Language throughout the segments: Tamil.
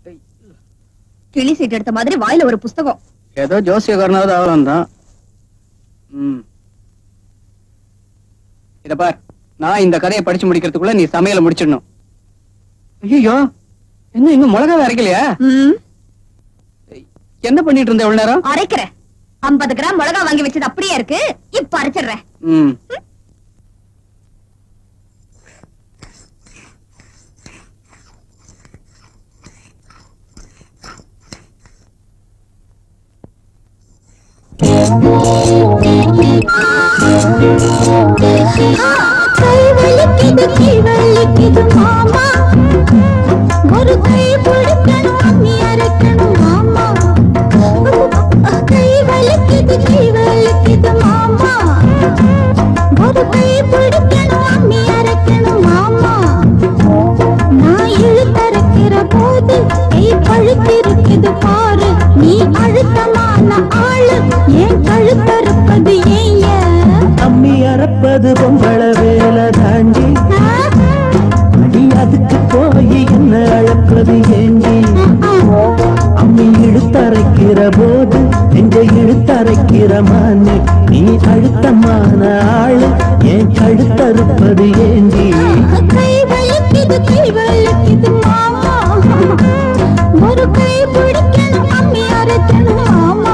கிளி சீட் எடுத்த மாதிரி வாயில ஒரு புஸ்தகம் ஏதோ ஜோசியக்காரனாவது ஆகலாம் தான் ம் இத பார் நான் இந்த கதையை படிச்சு முடிக்கிறதுக்குள்ள நீ சமையலை முடிச்சிடணும் ஐயோ என்ன இன்னும் மிளகாவே அரைக்கலையா ம், என்ன பண்ணிட்டு இருந்த எவ்வளவு நேரம் அரைக்கிறேன் ஐம்பது கிராம் மிளகா வாங்கி வச்சது அப்படியே இருக்கு இப்ப அரைச்சிடுறேன் ம் கை வலிக்குது கை வலிக்குது மாமா ஒரு கை பிடிக்கணும் அம்மி அரைக்கணும் மாமா கை வலிக்குது கை வலிக்குது மாமா ஒரு கை பிடிக்கணும் அம்மி அரைக்கணும் மாமா நான் இழுத்தரைக்கிற போது கை பழுத்திருக்குது பாரு நீ அழுத்தமான ஆளு ஏன் கழுத்தறுப்பது ஏன் அம்மி அறப்பது பொம்பள வேலை தாண்டி அடி அதுக்கு போய் என்ன அழப்பது ஏண்டி அம்மி இழுத்தரைக்கிற போது நெஞ்ச இழுத்தரைக்கிற மானே நீ அழுத்தமான ஆளு ஏன் கழுத்தறுப்பது ஏண்டி கை வலிக்குது கை வலிக்குது மாமா ஒரு கை பிடிக்கணும் அம்மி அரைக்கணும் மாமா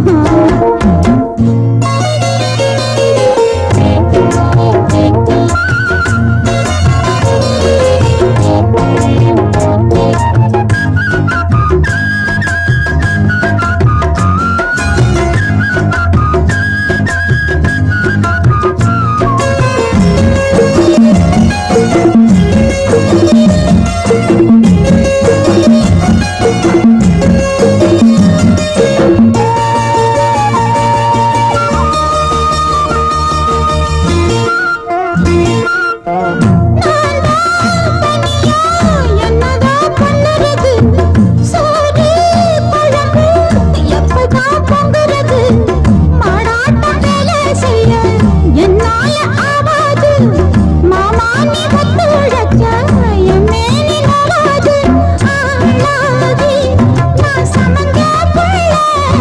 என்னதான் பண்ணுறது சோறு குழம்பு எப்பதான் பொங்குறது மாடாட்டம் வேலை செய்ய என்னால ஆவாது மாமா நீ ஒத்து உழைச்சா என் மேனி நோவாது ஆளாகி நான் சமஞ்ச புள்ள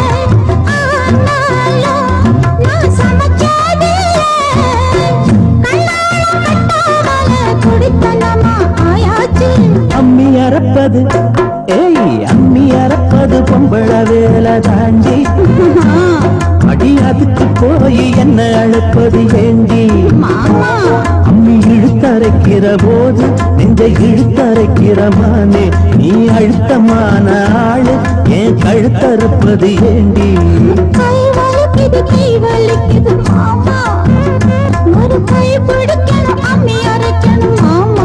ஆனாலும் நான் சமைச்சதில்லை கண்ணால கட்டாமல குடித்தனமா ஆயாச்சு அம்மி அறப்பது ஏய் அம்மி அறப்பது பொம்பள வேலை தாண்டி அடி அதுக்கு போய் என்ன அழுப்பது ஏண்டி மாமா அம்மி இழுத்தரைக்கிற போது நெஞ்ச இழுத்தரைக்கிற மானே நீ அழுத்தமான ஆளு ஏன் கழுத்தறுப்பது ஏண்டி கை வலிக்குது கை வலிக்குது மாமா ஒரு கை பிடிக்கணும் அம்மி அரைக்கணும் மாமா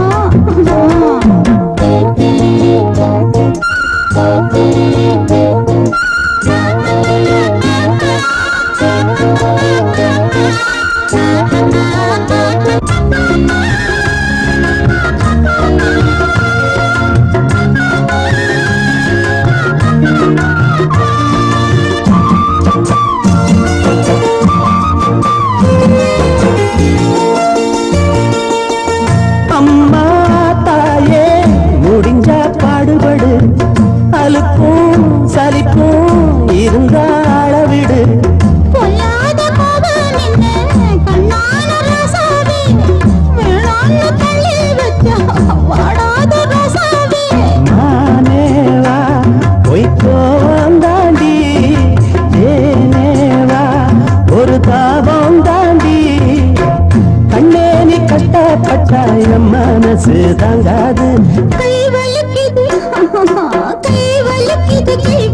அம்மா தாயே முடிஞ்சா பாடுபடு அலுப்பும் சலிப்பும் இருந்தா அளவிடு பொல்லாத கோபம் நின்னு கண்ணான ரசாவே வேளாண்ணு தள்ளி வச்சா வாடாத ரசாவே நானே வா பொய்க்கோவம் தாண்டி தேனே வா ஒரு தாபம் தாண்டி கண்ணே நீ கஷ்டப்பட்டா என் மனசு தாங்காது கை வலிக்குது கை வலிக்குது கை